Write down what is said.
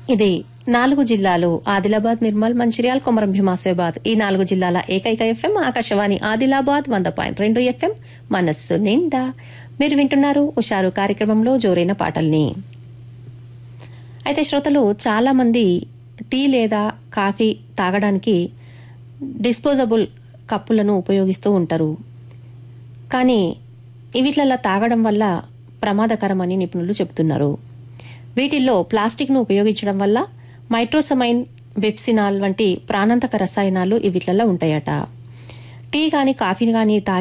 ఇది నాలుగు జిల్లాలు ఆదిలాబాద్ నిర్మల్ మంచిర్యాల్ కొమరం భీమాసాబాద్ ఈ నాలుగు జిల్లాల ఏకైక ఎఫ్ఎం ఆకాశవాణి ఆదిలాబాద్ వంద పాయింట్ రెండు ఎఫ్ఎం మనస్సు నిండా మీరు వింటున్నారు ఉషారు కార్యక్రమంలో జోరైన పాటల్ని అయితే శ్రోతలు చాలా మంది టీ లేదా కాఫీ తాగడానికి డిస్పోజబుల్ కప్పులను ఉపయోగిస్తూ ఉంటారు కానీ వీటిలలో తాగడం వల్ల ప్రమాదకరమని నిపుణులు చెబుతున్నారు వీటిల్లో ప్లాస్టిక్ను ఉపయోగించడం వల్ల మైట్రోసమైన్ బెప్సినాల్ వంటి ప్రాణాంతక రసాయనాలు వీటిలలో ఉంటాయట టీ గాని కాఫీ గాని తాగి